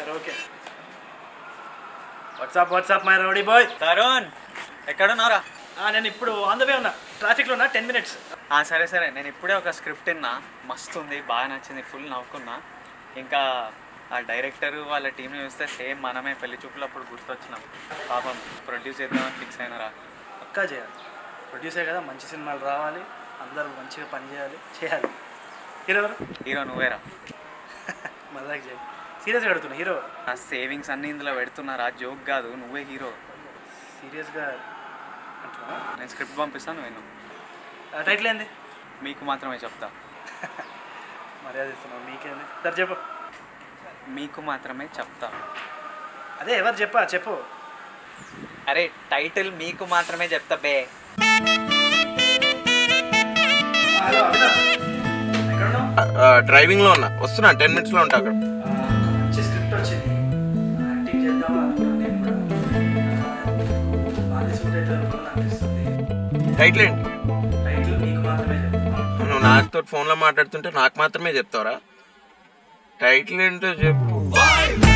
సరే okay WhatsApp WhatsApp my rowdy boy Tarun ఎక్కడున్నారా నేను ఇప్పుడు ఆన్ ద వే ఉన్నా ట్రాఫిక్లో ఉన్నా టెన్ మినిట్స్ ఆ, సరే సరే నేను ఇప్పుడే ఒక స్క్రిప్ట్ విన్నా మస్తు ఉంది బాగా నచ్చింది ఫుల్ నవ్వుకున్నా ఇంకా ఆ డైరెక్టర్ వాళ్ళ టీంని చూస్తే సేమ్ మనమే పెళ్లి చూపులప్పుడు గుర్తొచ్చినాం పాపం ప్రొడ్యూస్ చేద్దామని ఫిక్స్ అయినారా పక్కా చేయాలి ప్రొడ్యూసర్ కదా మంచి సినిమాలు రావాలి అందరూ మంచిగా పని చేయాలి చేయాలి హీరో ఎవరు హీరో నువ్వేరా మజాక్ చేయాలి సీరియస్గా అడుగుతున్నా హీరో ఆ సేవింగ్స్ అన్ని ఇందులో పెడుతున్నారా జోక్ కాదు నువ్వే హీరో సీరియస్గా అంటున్నా నేను స్క్రిప్ట్ పంపిస్తాను నేను టైటిల్ ఏంది మీకు మాత్రమే చెప్తా మర్యాద ఇస్తున్నావు మీకేంది సరే చెప్పు మీకు మాత్రమే చెప్తా అదే ఎవరు చెప్పా చెప్పు అరే టైటిల్ మీకు మాత్రమే చెప్తా బే హలో అభినవ్ ఎక్కడ ఉన్నావు డ్రైవింగ్ లో ఉన్నా వస్తున్నా టెన్ మినిట్స్ లో ఉంటా అక్కడ మంచి స్క్రిప్ట్ వచ్చింది యాక్టింగ్ చేద్దాం అనుకున్నాను నేను కూడా బాగా సూట్ అవుతుంది అనుకున్నాను అనిపిస్తుంది టైటిల్ ఏంటి టైటిల్ మీకు మాత్రమే చెప్తాను నువ్వు నాతో ఫోన్ లో మాట్లాడుతుంటే నాకు మాత్రమే చెప్తావరా టైటిల్ ఏంటో చెప్పు